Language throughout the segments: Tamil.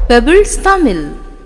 pebbles Tamil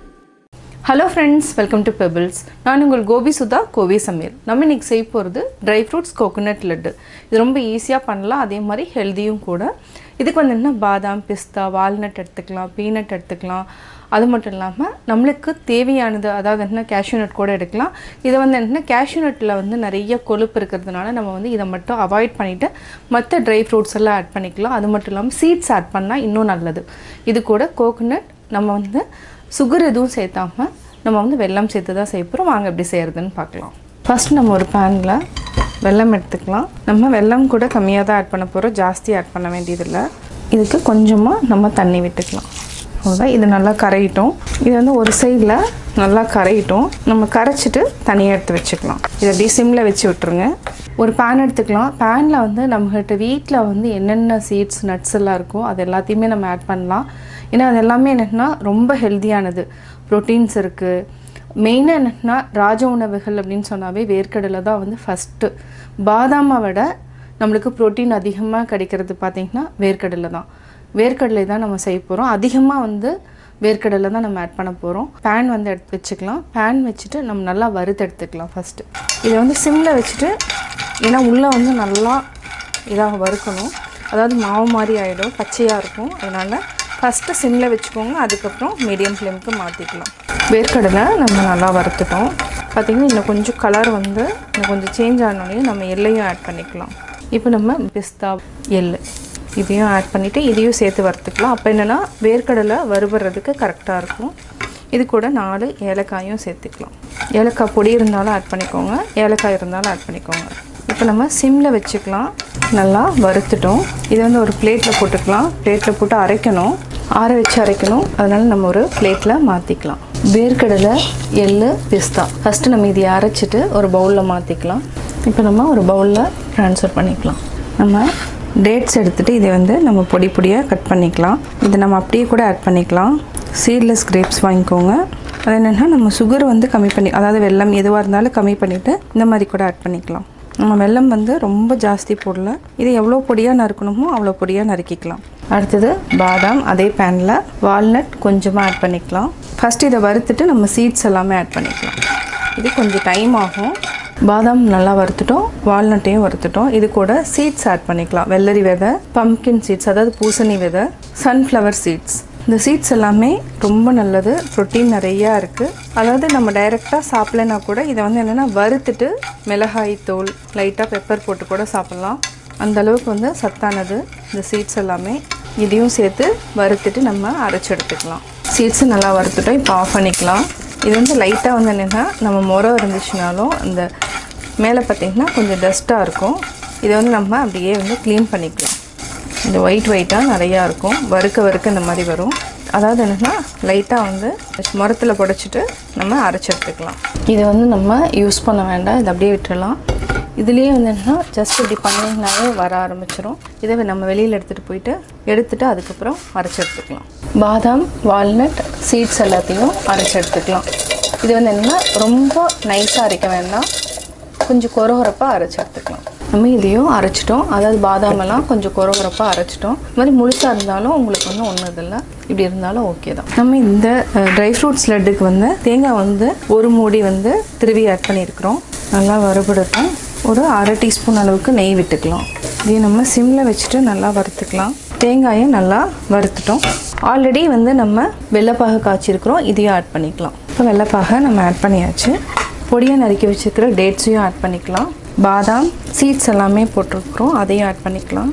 hello friends welcome to Pebbles நான் உங்கள் கோபி சுதா கோவி சமையல் நம்ம இன்னைக்கு செய்ய போகிறது ட்ரை ஃப்ரூட்ஸ் கோகோனட் லட்டு இது ரொம்ப ஈஸியாக பண்ணலாம் அதே மாதிரி ஹெல்த்தியும் கூட இதுக்கு வந்து என்ன பாதாம் பிஸ்தா வால்நட் எடுத்துக்கலாம் பீனட் எடுத்துக்கலாம் அது மட்டும் இல்லாமல் நம்மளுக்கு தேவையானது அதாவது என்ன கேஷ்யூ நட் கூட எடுக்கலாம் இதை வந்து என்ன கேஷ்யூ நட்டில் வந்து நிறைய கொழுப்பு இருக்கிறதுனால நம்ம வந்து இதை மட்டும் அவாய்ட் பண்ணிவிட்டு மற்ற ட்ரை ஃப்ரூட்ஸ் எல்லாம் ஆட் பண்ணிக்கலாம் அது மட்டும் இல்லாமல் சீட்ஸ் ஆட் பண்ணால் இன்னும் நல்லது இது கூட கோகோனட் நம்ம வந்து சுகர் எதுவும் சேர்த்தாம நம்ம வந்து வெல்லம் சேர்த்து தான் செய்ய போகிறோம் வாங்க எப்படி செய்கிறதுன்னு பார்க்கலாம் ஃபர்ஸ்ட் நம்ம ஒரு பேனில் வெல்லம் எடுத்துக்கலாம் நம்ம வெல்லம் கூட கம்மியாக தான் ஆட் பண்ண போகிறோம் ஜாஸ்தி ஆட் பண்ண வேண்டியதில்லை இதுக்கு கொஞ்சமாக நம்ம தண்ணி விட்டுக்கலாம் அவ்வளோதான் இது நல்லா கரையிட்டோம் இது வந்து ஒரு சைடில் நல்லா கரையிட்டோம் நம்ம கரைச்சிட்டு தனியாக எடுத்து வச்சுக்கலாம் இதை அப்படியே சிம்மில் வச்சு விட்டுருங்க ஒரு பேன் எடுத்துக்கலாம் பேனில் வந்து நம்மகிட்ட வீட்டில் வந்து என்னென்ன சீட்ஸ் நட்ஸ் எல்லாம் இருக்கோ அது எல்லாத்தையுமே நம்ம ஆட் பண்ணலாம் ஏன்னா அது எல்லாமே என்னென்னா ரொம்ப ஹெல்த்தியானது ப்ரோட்டீன்ஸ் இருக்குது மெயினாக என்னென்னா ராஜ உணவுகள் அப்படின்னு சொன்னாவே வேர்க்கடலை தான் வந்து ஃபஸ்ட்டு பாதாமை விட நம்மளுக்கு ப்ரோட்டீன் அதிகமாக கிடைக்கிறது பார்த்திங்கன்னா வேர்க்கடலை தான் வேர்க்கடலை தான் நம்ம செய்ய போகிறோம் அதிகமாக வந்து வேர்க்கடலை தான் நம்ம ஆட் பண்ண போகிறோம் பேன் வந்து எடுத்து வச்சுக்கலாம் பேன் வச்சுட்டு நம்ம நல்லா வறுத்து எடுத்துக்கலாம் ஃபஸ்ட்டு இதை வந்து சிம்மில் வச்சுட்டு ஏன்னா உள்ளே வந்து நல்லா இதாக வறுக்கணும் அதாவது மாவு மாதிரி ஆகிடும் பச்சையாக இருக்கும் அதனால் ஃபஸ்ட்டு சிம்மில் வச்சுக்கோங்க அதுக்கப்புறம் மீடியம் ஃப்ளேமுக்கு மாற்றிக்கலாம் வேர்க்கடலை நம்ம நல்லா வறுத்துட்டோம் பார்த்திங்கன்னா இன்னும் கொஞ்சம் கலர் வந்து இன்னும் கொஞ்சம் சேஞ்ச் ஆனோடனே நம்ம எல்லையும் ஆட் பண்ணிக்கலாம் இப்போ நம்ம பிஸ்தா எள்ளு இதையும் ஆட் பண்ணிவிட்டு இதையும் சேர்த்து வறுத்துக்கலாம் அப்போ என்னென்னா வேர்க்கடலை வறுபடுறதுக்கு கரெக்டாக இருக்கும் இது கூட நாலு ஏலக்காயும் சேர்த்துக்கலாம் ஏலக்காய் பொடி இருந்தாலும் ஆட் பண்ணிக்கோங்க ஏலக்காய் இருந்தாலும் ஆட் பண்ணிக்கோங்க இப்போ நம்ம சிம்மில் வச்சுக்கலாம் நல்லா வறுத்துட்டோம் இதை வந்து ஒரு பிளேட்டில் போட்டுக்கலாம் பிளேட்டில் போட்டு அரைக்கணும் ஆற வச்சு அரைக்கணும் அதனால் நம்ம ஒரு பிளேட்டில் மாற்றிக்கலாம் வேர்க்கடலை எள்ளு பிஸ்தா ஃபஸ்ட்டு நம்ம இதை அரைச்சிட்டு ஒரு பவுலில் மாற்றிக்கலாம் இப்போ நம்ம ஒரு பவுலில் ட்ரான்ஸ்ஃபர் பண்ணிக்கலாம் நம்ம டேட்ஸ் எடுத்துகிட்டு இதை வந்து நம்ம பொடி பொடியாக கட் பண்ணிக்கலாம் இதை நம்ம அப்படியே கூட ஆட் பண்ணிக்கலாம் சீட்லெஸ் கிரேப்ஸ் வாங்கிக்கோங்க அது என்னென்னா நம்ம சுகர் வந்து கம்மி பண்ணி அதாவது வெல்லம் எதுவாக இருந்தாலும் கம்மி பண்ணிவிட்டு இந்த மாதிரி கூட ஆட் பண்ணிக்கலாம் நம்ம வெல்லம் வந்து ரொம்ப ஜாஸ்தி போடல இது எவ்வளோ பொடியாக நறுக்கணுமோ அவ்வளோ பொடியாக நறுக்கிக்கலாம் அடுத்தது பாதாம் அதே பேனில் வால்நட் கொஞ்சமாக ஆட் பண்ணிக்கலாம் ஃபஸ்ட் இதை வறுத்துட்டு நம்ம சீட்ஸ் எல்லாமே ஆட் பண்ணிக்கலாம் இது கொஞ்சம் டைம் ஆகும் பாதாம் நல்லா வறுத்துட்டோம் வால்நட்டையும் வறுத்துட்டோம் இது கூட சீட்ஸ் ஆட் பண்ணிக்கலாம் வெள்ளரி விதை பம்கின் சீட்ஸ் அதாவது பூசணி விதை சன்ஃப்ளவர் சீட்ஸ் இந்த சீட்ஸ் எல்லாமே ரொம்ப நல்லது ப்ரோட்டீன் நிறையா இருக்குது அதாவது நம்ம டைரெக்டாக சாப்பிட்லனா கூட இதை வந்து என்னென்னா வறுத்துட்டு மிளகாய் தூள் லைட்டாக பெப்பர் போட்டு கூட சாப்பிட்லாம் அந்த அளவுக்கு வந்து சத்தானது இந்த சீட்ஸ் எல்லாமே இதையும் சேர்த்து வறுத்துட்டு நம்ம அரைச்சி எடுத்துக்கலாம் சீட்ஸு நல்லா வறுத்துட்டோம் இப்போ ஆஃப் பண்ணிக்கலாம் இது வந்து லைட்டாக வந்து என்னென்னா நம்ம முறம் இருந்துச்சுனாலும் அந்த மேலே பார்த்திங்கன்னா கொஞ்சம் டஸ்ட்டாக இருக்கும் இதை வந்து நம்ம அப்படியே வந்து க்ளீன் பண்ணிக்கலாம் இந்த ஒயிட் ஒயிட்டாக நிறையா இருக்கும் வறுக்க வறுக்க இந்த மாதிரி வரும் அதாவது என்னென்னா லைட்டாக வந்து முரத்தில் புடைச்சிட்டு நம்ம அரைச்சி எடுத்துக்கலாம் இது வந்து நம்ம யூஸ் பண்ண வேண்டாம் இதை அப்படியே விட்டுறலாம் இதுலேயே வந்து என்னென்னா ஜஸ்ட் இப்படி பண்ணிங்கனாலே வர ஆரம்பிச்சிடும் இதை நம்ம வெளியில் எடுத்துகிட்டு போயிட்டு எடுத்துகிட்டு அதுக்கப்புறம் அரைச்சி எடுத்துக்கலாம் பாதாம் வால்நட் சீட்ஸ் எல்லாத்தையும் அரைச்சி எடுத்துக்கலாம் இது வந்து என்னென்னா ரொம்ப நைஸாக அரைக்க வேண்டாம் கொஞ்சம் கொரகொரப்பாக அரைச்சி எடுத்துக்கலாம் நம்ம இதையும் அரைச்சிட்டோம் அதாவது பாதாமெல்லாம் கொஞ்சம் கொரகொரப்பாக அரைச்சிட்டோம் இது மாதிரி முழுசாக இருந்தாலும் உங்களுக்கு வந்து ஒன்றும் இதில்லை இப்படி இருந்தாலும் ஓகே தான் நம்ம இந்த ட்ரை ஃப்ரூட்ஸ் லட்டுக்கு வந்து தேங்காய் வந்து ஒரு மூடி வந்து திருவி ஆட் பண்ணியிருக்கிறோம் நல்லா வறுபடுத்தோம் ஒரு அரை டீஸ்பூன் அளவுக்கு நெய் விட்டுக்கலாம் இதையும் நம்ம சிம்மில் வச்சுட்டு நல்லா வறுத்துக்கலாம் தேங்காயை நல்லா வறுத்துட்டோம் ஆல்ரெடி வந்து நம்ம வெள்ளைப்பாக காய்ச்சிருக்கிறோம் இதையும் ஆட் பண்ணிக்கலாம் இப்போ வெள்ளைப்பாக நம்ம ஆட் பண்ணியாச்சு பொடியாக நறுக்கி வச்சுருக்கிற டேட்ஸையும் ஆட் பண்ணிக்கலாம் பாதாம் சீட்ஸ் எல்லாமே போட்டிருக்கிறோம் அதையும் ஆட் பண்ணிக்கலாம்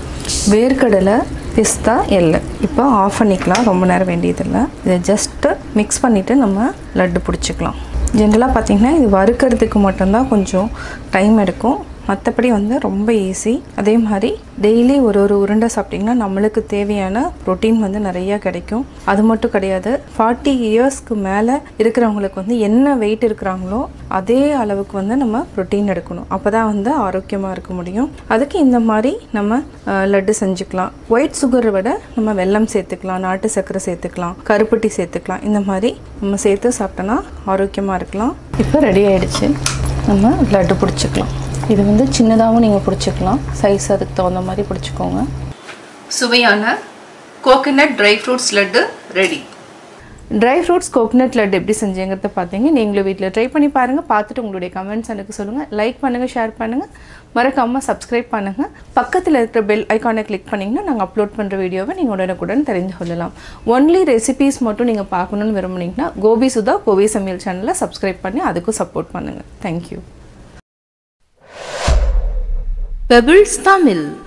வேர்க்கடலை பிஸ்தா எள்ளு இப்போ ஆஃப் பண்ணிக்கலாம் ரொம்ப நேரம் வேண்டியதில்லை இதை ஜஸ்ட்டு மிக்ஸ் பண்ணிவிட்டு நம்ம லட்டு பிடிச்சிக்கலாம் ஜென்ரலாக பார்த்திங்கன்னா இது வறுக்கிறதுக்கு மட்டும்தான் கொஞ்சம் டைம் எடுக்கும் மற்றபடி வந்து ரொம்ப ஈஸி அதே மாதிரி டெய்லி ஒரு ஒரு உருண்டை சாப்பிட்டிங்கன்னா நம்மளுக்கு தேவையான ப்ரோட்டீன் வந்து நிறையா கிடைக்கும் அது மட்டும் கிடையாது ஃபார்ட்டி இயர்ஸ்க்கு மேலே இருக்கிறவங்களுக்கு வந்து என்ன வெயிட் இருக்கிறாங்களோ அதே அளவுக்கு வந்து நம்ம ப்ரோட்டீன் எடுக்கணும் அப்போ தான் வந்து ஆரோக்கியமாக இருக்க முடியும் அதுக்கு இந்த மாதிரி நம்ம அஹ், லட்டு செஞ்சுக்கலாம் ஒயிட் சுகரை விட நம்ம வெல்லம் சேர்த்துக்கலாம் நாட்டு சர்க்கரை சேர்த்துக்கலாம் கருப்பட்டி சேர்த்துக்கலாம் இந்த மாதிரி நம்ம சேர்த்து சாப்பிட்டோன்னா ஆரோக்கியமாக இருக்கலாம் இப்போ ரெடி ஆயிடுச்சு நம்ம லட்டு பிடிச்சிக்கலாம் இது வந்து சின்னதாகவும் நீங்கள் பிடிச்சிக்கலாம் சைஸ் அதுக்கு தகுந்த மாதிரி பிடிச்சிக்கோங்க சுவையான coconut dry fruits laddu ready dry fruits coconut laddu எப்படி செஞ்சேங்கிறத பார்த்தீங்க நீங்களும் வீட்டில் ட்ரை பண்ணி பாருங்கள் பார்த்துட்டு உங்களுடைய கமெண்ட்ஸ் எனக்கு சொல்லுங்கள் லைக் பண்ணுங்கள் ஷேர் பண்ணுங்கள் மறக்காமல் சப்ஸ்கிரைப் பண்ணுங்கள் பக்கத்தில் இருக்கிற பெல் ஐக்கானை கிளிக் பண்ணிங்கன்னா நாங்கள் அப்லோட் பண்ணுற வீடியோவை நீங்கள் உடனுக்குடன் தெரிந்து கொள்ளலாம் ஒன்லி ரெசிபீஸ் மட்டும் நீங்கள் பார்க்கணுன்னு விரும்புனீங்கன்னா கோபி சுதா கோபி சமையல் சேனலை சப்ஸ்கிரைப் பண்ணி அதுக்கும் சப்போர்ட் பண்ணுங்கள் தேங்க்யூ பெபிள்ஸ் தமிழ்